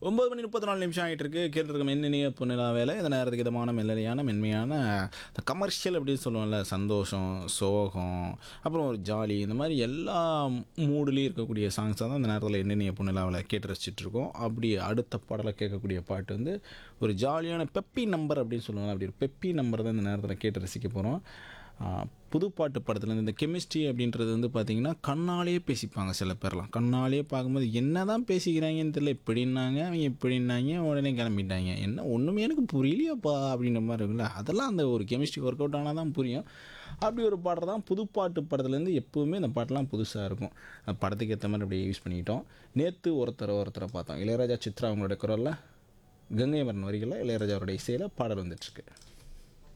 ஒம்பது மணி முப்பத்தி நாலு நிமிஷம் ஆகிட்டு இருக்கு கேட்டுருக்கோம் மென்னினிய பொண்ணிலா வேலை இந்த நேரத்துக்கு இதமான மெல்லலையான மென்மையான இந்த கமர்ஷியல் அப்படின்னு சொல்லுவோம்ல சந்தோஷம் சோகம் அப்புறம் ஒரு ஜாலி இந்த மாதிரி எல்லா மூடுலேயும் இருக்கக்கூடிய சாங்ஸாக தான் இந்த நேரத்தில் என்னென்ன பொண்ணிலாவில் கேட்டு ரசிச்சுட்டு இருக்கோம் அப்படி அடுத்த பாடலை கேட்கக்கூடிய பாட்டு வந்து ஒரு ஜாலியான பெப்பி நம்பர் அப்படின்னு சொல்லுவாங்க அப்படி ஒரு பெப்பி நம்பர் தான் இந்த நேரத்தில் கேட்டு ரசிக்க போகிறோம் புதுப்பாட்டு படத்துலேருந்து இந்த கெமிஸ்ட்ரி அப்படின்றது வந்து பார்த்திங்கன்னா கண்ணாலேயே பேசிப்பாங்க சில பேர்லாம் கண்ணாலேயே பார்க்கும்போது என்ன தான் பேசிக்கிறாங்கன்னு தெரியல இப்படின்னாங்க அவங்க இப்படின்னாங்க உடனே கிளம்பிட்டாங்க என்ன ஒன்றுமே எனக்கு புரியலையாப்பா அப்படின்ற மாதிரி இருக்குல்ல அதெல்லாம் அந்த ஒரு கெமிஸ்ட்ரி ஒர்க் அவுட் ஆனால் தான் புரியும் அப்படி ஒரு பாட்டு தான் புதுப்பாட்டு படத்துலேருந்து எப்போவுமே இந்த பாட்டெலாம் புதுசாக இருக்கும் அந்த படத்துக்கு ஏற்ற மாதிரி அப்படியே யூஸ் பண்ணிக்கிட்டோம் நேற்று ஒருத்தர் ஒருத்தரை பார்த்தோம் இளையராஜா சித்ரா அவங்களோட குரலில் கங்கை மரன் வரிகளில் இளையராஜா அவருடைய இசையில் பாடல் வந்துட்டுருக்கு